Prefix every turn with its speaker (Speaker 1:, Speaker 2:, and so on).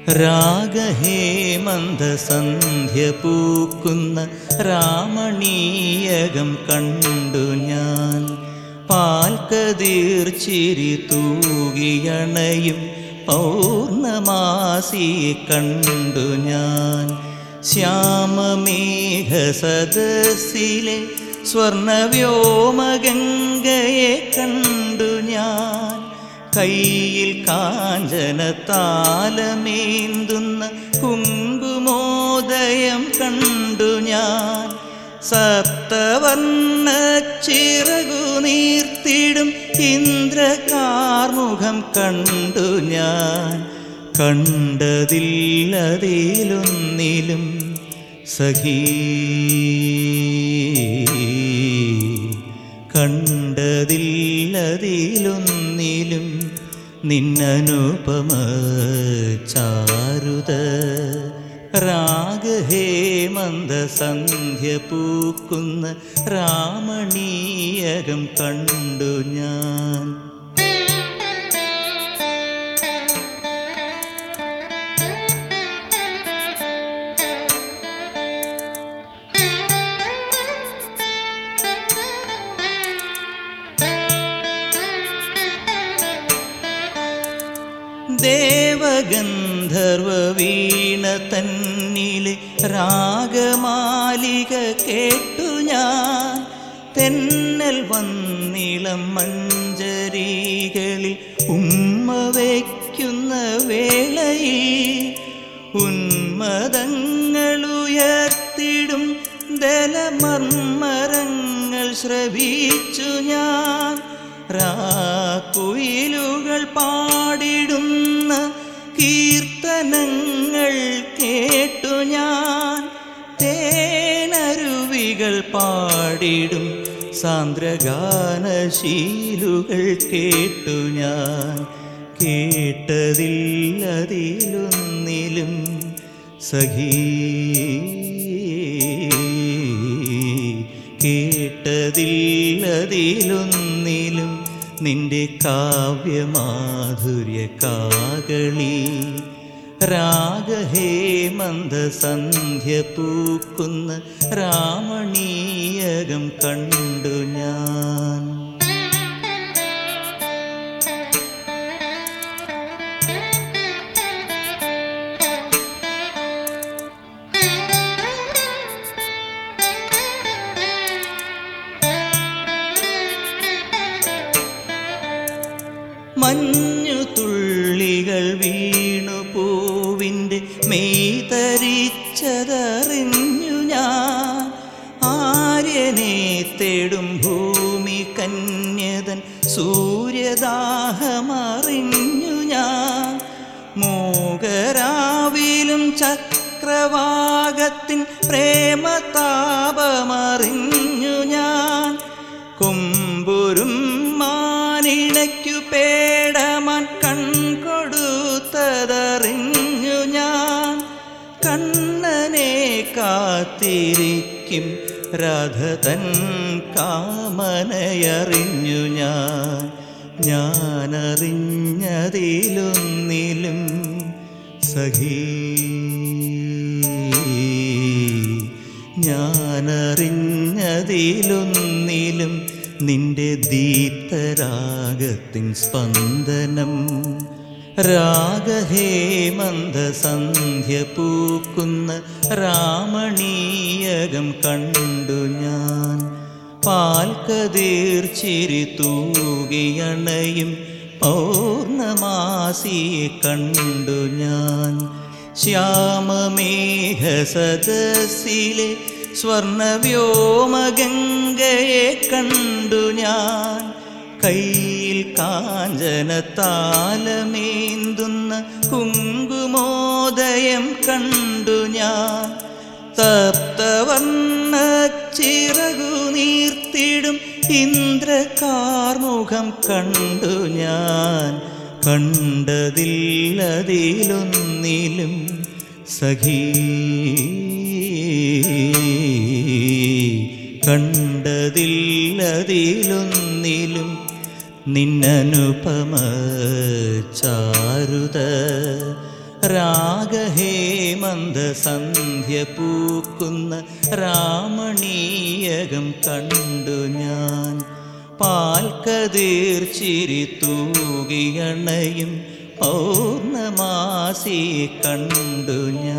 Speaker 1: രാഗഹേമന്ദസന്ധ്യ പൂക്കുന്ന രാമണീയകം കണ്ടു ഞാൻ പാൽക്കതീർച്ചിരി തൂകിയണയും പൗർണമാസിയെ കണ്ടു ഞാൻ ശ്യാമമേഘ സദസ്സിലെ സ്വർണവ്യോമഗംഗയെ കണ്ടു ഞാൻ കയ്യിൽ കാഞ്ചന താലമേന്തുന്ന കുങ്കുമോദയം കണ്ടു ഞാൻ സപ്തവർണ്ണ ചിറകു നീർത്തിടും ഇന്ദ്രകാർമുഖം കണ്ടു ഞാൻ കണ്ടതില്ലതിലൊന്നിലും സഖീ കണ്ടതില്ലതിലൊന്നിലും നിന്നനുപമ ചാരുത രാഗഹേമന്ദ സന്ധ്യ പൂക്കുന്ന രാമണീയകം കണ്ടു ഞാൻ ദേവഗന്ധർവ വീണ തന്നിലെ രാഗമാലിക കേട്ടു ഞാൻ തെന്നൽ വന്നിളം മഞ്ചരികളിൽ ഉമ്മ വയ്ക്കുന്ന വേളയിൽ ഉന്മദങ്ങളുയർത്തിടും ദലമർമരങ്ങൾ ശ്രവിച്ചു ഞാൻ രാക്കുയിലുകൾ പാടിടുന്ന കീർത്തനങ്ങൾ കേട്ടു ഞാൻ തേനരുവികൾ പാടിടും സാന്ദ്രഗാനശീലുകൾ കേട്ടു ഞാൻ കേട്ടതില്ലതിലൊന്നിലും സഖീ കേട്ടതില്ലതിലൊന്നിലും നിന്റെ കാവ്യമാധുര്യ കാകളി രാഗഹേമന്ദ സന്ധ്യ പൂക്കുന്ന രാമണീയകം കണ്ടു ഞാൻ മഞ്ഞു തുള്ളികൾ വീണു പൂവിൻ്റെ മെയ്തരിച്ചതറിഞ്ഞു ഞാൻ ആര്യനെ തേടും ഭൂമി കന്യതൻ സൂര്യദാഹമറിഞ്ഞു ഞാൻ മൂകരാവിലും ചക്രവാകത്തിൻ പ്രേമതാപമറിഞ്ഞു ഞാൻ കൊമ്പുരും മാനിണയ്ക്കു പേടമാൻ കൺകൊടുത്തതറിഞ്ഞു ഞാൻ കണ്ണനെ കാത്തിരിക്കും രഥതൻ കാമനയറിഞ്ഞു ഞാൻ ഞാനറിഞ്ഞതിലൊന്നിലും സഖീ ഞാനറിഞ്ഞതിലൊന്നിലും നിന്റെ ദീപ്തരാഗത്തിൻ സ്പന്ദനം രാഗഹേമന്ദ സന്ധ്യ പൂക്കുന്ന രാമണീയകം കണ്ടു ഞാൻ പാൽക്കതീർച്ചിരി തൂകിയണയും പൗർണമാസിയെ കണ്ടു ഞാൻ ശ്യാമമേഘ സദസ്സിലെ സ്വർണവ്യോമഗംഗയെ കണ്ടു ഞാൻ കയ്യിൽ കാഞ്ചന താലമേന്തുന്ന കുങ്കുമോദയം കണ്ടു ഞാൻ തപ്തവർണ്ണ ചിറകു നീർത്തിടും ഇന്ദ്രകാർമുഖം കണ്ടു ഞാൻ കണ്ടതില്ലതിലൊന്നിലും സഖീ കണ്ടതില്ലതിലൊന്നിലും നിന്നനുപമ ചാരുത രാഗഹേമന്ദ രാഗഹേമന്ത സന്ധ്യ പൂക്കുന്ന രാമണീയകം കണ്ടു ഞാൻ പാൽക്കതീർ ചിരി തൂകിയണയും പൗർണമാസി കണ്ടു ഞാൻ